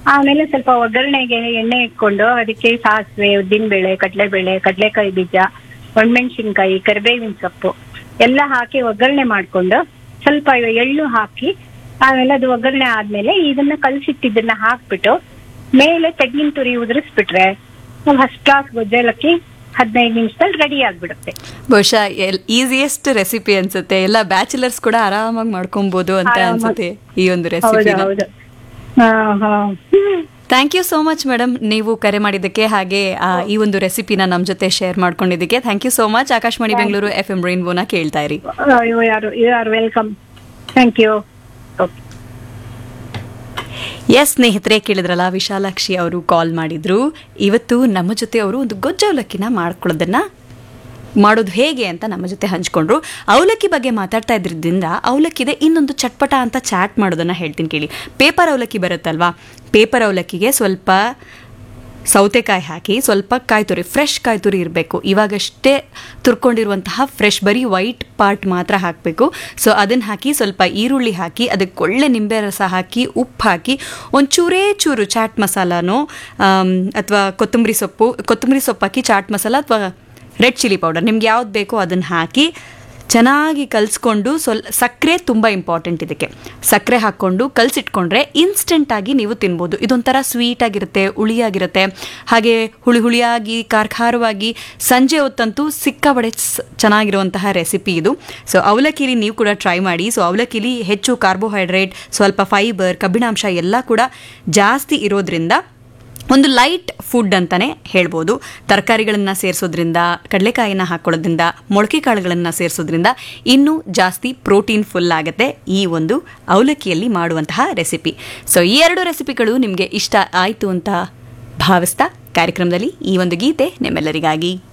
ಆಮೇಲೆ ಸ್ವಲ್ಪ ಒಗ್ಗರಣೆಗೆ ಎಣ್ಣೆ ಇಟ್ಕೊಂಡು ಅದಕ್ಕೆ ಸಾಸಿವೆ ಉದ್ದಿನಬೇಳೆ ಕಡಲೆಬೇಳೆ ಕಡಲೆಕಾಯಿ ಬೀಜ ಒಣಮೆಣಸಿನ್ಕಾಯಿ ಕರಿಬೇವಿನ ಸೊಪ್ಪು ಎಲ್ಲ ಹಾಕಿ ಒಗ್ಗರಣೆ ಮಾಡ್ಕೊಂಡು ಸ್ವಲ್ಪ ಎಳ್ಳು ಹಾಕಿ ಆಮೇಲೆ ಅದು ಒಗ್ಗರಣೆ ಆದ್ಮೇಲೆ ಇದನ್ನ ಕಲಸಿಟ್ಟಿದ್ದನ್ನ ಹಾಕ್ಬಿಟ್ಟು ಮೇಲೆ ತೆಂಗಿನ ತುರಿ ಉದುರಿಸ್ಬಿಟ್ರೆ ಫಸ್ಟ್ ಕ್ಲಾಸ್ ಗೊಜ್ಜಲಕ್ಕಿ ಹದಿನೈದು ನಿಮಿಷದಲ್ಲಿ ರೆಡಿ ಆಗ್ಬಿಡುತ್ತೆ ಬಹುಶಃ ಈಸಿಯೆಸ್ಟ್ ರೆಸಿಪಿ ಅನ್ಸುತ್ತೆ ಎಲ್ಲ ಬ್ಯಾಚುಲರ್ಸ್ ಕೂಡ ಆರಾಮಾಗಿ ಮಾಡ್ಕೊಬಹುದು ಅಂತ ಆರಾಮಾಗಿ. ಅನ್ಸುತ್ತೆ ಈ ಒಂದು ಹೌದು ರೆಸಿಪಿ ಹೌದು ಹಾ ಹಾ thank you so much madam ನೀವು ಕರೆ ಮಾಡಿದ್ದಕ್ಕೆ ಹಾಗೆ ಆ, ಈ ಒಂದು ರೆಸಿಪಿನ ನಮ್ಮ ಜೊತೆ ಶೇರ್ ಮಾಡ್ಕೊಂಡಿದ್ದಕ್ಕೆ thank you so much Akashvani Bengaluru F M ರೈನ್ಬೋನ ಕೇಳ್ತಾ ಇರಿ you are you are welcome thank you okay yes ಸ್ನೇಹಿತರೆ ಕೇಳಿದ್ರಲ್ಲ ವಿಶಾಲಾಕ್ಷಿ ಅವರು ಕಾಲ್ ಮಾಡಿದ್ರು ಇವತ್ತು ನಮ್ಮ ಜೊತೆ ಅವರು ಒಂದು ಗೊಜ್ಜು ಅವಲಕ್ಕಿನ ಮಾಡ್ಕೊಳ್ಳೋದನ್ನ ಮಾಡೋದು ಹೇಗೆ ಅಂತ ನಮ್ಮ ಜೊತೆ ಹಂಚ್ಕೊಂಡ್ರು ಅವಲಕ್ಕಿ ಬಗ್ಗೆ ಮಾತಾಡ್ತಾ ಇದ್ರಿಂದ ಅವಲಕ್ಕಿದೆ ಇನ್ನೊಂದು ಚಟ್ಪಟ ಅಂತ ಚಾಟ್ ಮಾಡೋದನ್ನ ಹೇಳ್ತೀನಿ ಕೇಳಿ ಪೇಪರ್ ಅವಲಕ್ಕಿ ಬರುತ್ತಲ್ವಾ ಪೇಪರ್ ಅವಲಕ್ಕಿಗೆ ಸ್ವಲ್ಪ ಸೌತೆಕಾಯಿ ಹಾಕಿ ಸ್ವಲ್ಪ ಕಾಯಿ ತುರಿ ಫ್ರೆಶ್ ಕಾಯಿ ತುರಿ ಇರಬೇಕು ಇವಾಗಷ್ಟೇ ತುರ್ಕೊಂಡಿರುವಂತಹ ಫ್ರೆಶ್ ಬರೀ ವೈಟ್ ಪಾರ್ಟ್ ಮಾತ್ರ ಹಾಕಬೇಕು ಸೊ ಅದನ್ನು ಹಾಕಿ ಸ್ವಲ್ಪ ಈರುಳ್ಳಿ ಹಾಕಿ ಅದಕ್ಕೆ ಒಳ್ಳೆ ನಿಂಬೆ ರಸ ಹಾಕಿ ಉಪ್ಪು ಹಾಕಿ ಒಂಚೂರೇ ಚೂರು ಚಾಟ್ ಮಸಾಲಾನೋ ಅಥವಾ ಕೊತ್ತಂಬರಿ ಸೊಪ್ಪು ಕೊತ್ತಂಬರಿ ಸೊಪ್ಪು ಹಾಕಿ ಚಾಟ್ ಮಸಾಲ ಅಥವಾ ರೆಡ್ ಚಿಲ್ಲಿ ಪೌಡರ್ ನಿಮ್ಗೆ ಯಾವ್ದು ಬೇಕೋ ಅದನ್ನು ಹಾಕಿ ಚೆನ್ನಾಗಿ ಕಲಿಸ್ಕೊಂಡು ಸ್ವಲ್ಪ ಸಕ್ಕರೆ ತುಂಬ ಇಂಪಾರ್ಟೆಂಟ್ ಇದಕ್ಕೆ ಸಕ್ಕರೆ ಹಾಕ್ಕೊಂಡು ಕಲಸಿಟ್ಕೊಂಡ್ರೆ ಇನ್ಸ್ಟೆಂಟಾಗಿ ನೀವು ತಿನ್ಬೋದು ಇದೊಂಥರ ಸ್ವೀಟ್ ಆಗಿರುತ್ತೆ ಹುಳಿಯಾಗಿರುತ್ತೆ ಹಾಗೆ ಹುಳಿ ಹುಳಿಯಾಗಿ ಖಾರ ಖಾರವಾಗಿ ಸಂಜೆ ಹೊತ್ತಂತೂ ಸಿಕ್ಕಾಬಡೆ ಸ್- ಚೆನ್ನಾಗಿರುವಂತಹ ರೆಸಿಪಿ ಇದು ಸೊ ಅವಲಕ್ಕಿಲಿ ನೀವು ಕೂಡ ಟ್ರೈ ಮಾಡಿ ಸೊ ಅವಲಕ್ಕಿಲಿ ಹೆಚ್ಚು ಕಾರ್ಬೋಹೈಡ್ರೇಟ್ ಸ್ವಲ್ಪ ಫೈಬರ್ ಕಬ್ಬಿಣಾಂಶ ಎಲ್ಲ ಕೂಡ ಜಾಸ್ತಿ ಇರೋದ್ರಿಂದ ಒಂದು ಲೈಟ್ ಫುಡ್ ಅಂತಾನೆ ಹೇಳ್ಬೋದು ತರಕಾರಿಗಳನ್ನು ಸೇರಿಸೋದ್ರಿಂದ ಕಡಲೆಕಾಯಿನ ಹಾಕೊಳ್ಳೋದ್ರಿಂದ ಮೊಳಕೆ ಕಾಳುಗಳನ್ನು ಸೇರಿಸೋದ್ರಿಂದ ಇನ್ನೂ ಜಾಸ್ತಿ ಪ್ರೋಟೀನ್ ಫುಲ್ ಆಗುತ್ತೆ ಈ ಒಂದು ಅವಲಕ್ಕಿಯಲ್ಲಿ ಮಾಡುವಂತಹ ರೆಸಿಪಿ ಸೊ ಈ ಎರಡು ರೆಸಿಪಿಗಳು ನಿಮಗೆ ಇಷ್ಟ ಆಯಿತು ಅಂತ ಭಾವಿಸ್ತಾ ಕಾರ್ಯಕ್ರಮದಲ್ಲಿ ಈ ಒಂದು ಗೀತೆ ನಿಮ್ಮೆಲ್ಲರಿಗಾಗಿ